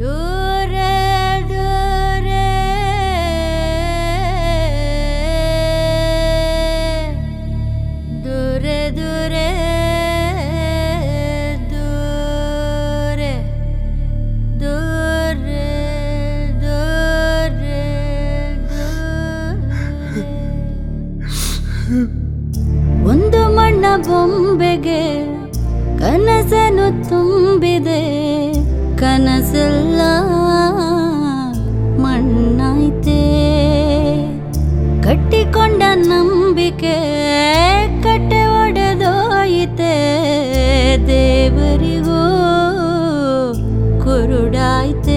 ದೂರ ದೂರ ದೂರ ದೂರ ದೂರ ದೂರ ದೂರ ಒಂದು ಮಣ್ಣ ಬೊಂಬೆಗೆ ಕನಸನ್ನು ತುಂಬಿದೆ ಕನಸೆಲ್ಲ ಮಣ್ಣಾಯ್ತೆ ಕಟ್ಟಿಕೊಂಡ ನಂಬಿಕೆ ಕಟ್ಟೆ ಒಡೆದೋಯಿತೆ ದೇವರಿಗೂ ಕುರುಡಾಯ್ತೆ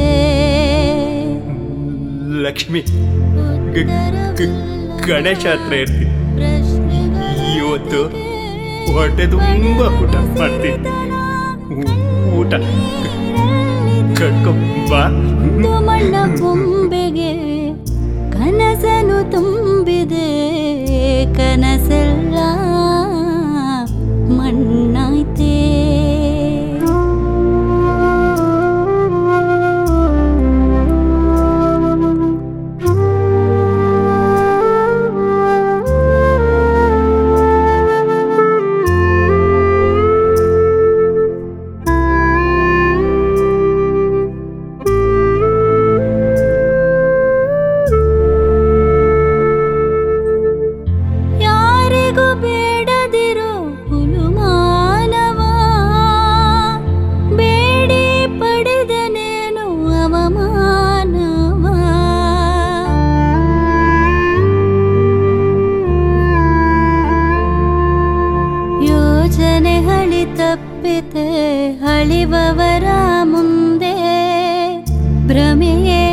ಲಕ್ಷ್ಮಿ ಗ- ಗ- ಗಣೇಶ ಹತ್ರ ಇರ್ತೀನಿ ಇವತ್ತು ಹೊಟ್ಟೆ ತುಂಬ ಊಟ ಮಾಡ್ತೀನಿ ಊ- ಊಟ ಕಟ್ಕೊಂಬಾ ಒಂದು ಮಣ್ಣ ಬೊಂಬೆಗೆ ಕನಸನು ತುಂಬಿದೆ ಕನಸೆಲ್ಲ ಮಣ್ಣಾಯ್ತೆ ಯಾರಿಗೂ ಬೇಡದಿರೋ ಹುಳುಮಾನವ ಬೇಡಿ ಪಡೆದನೇನು ಅವಮಾನವ ಯೋಚನೆ ಹಳಿ ತಪ್ಪಿತೆ ಹಳಿಬವರ ಮುಂದೆ ಭ್ರಮೆಯೇ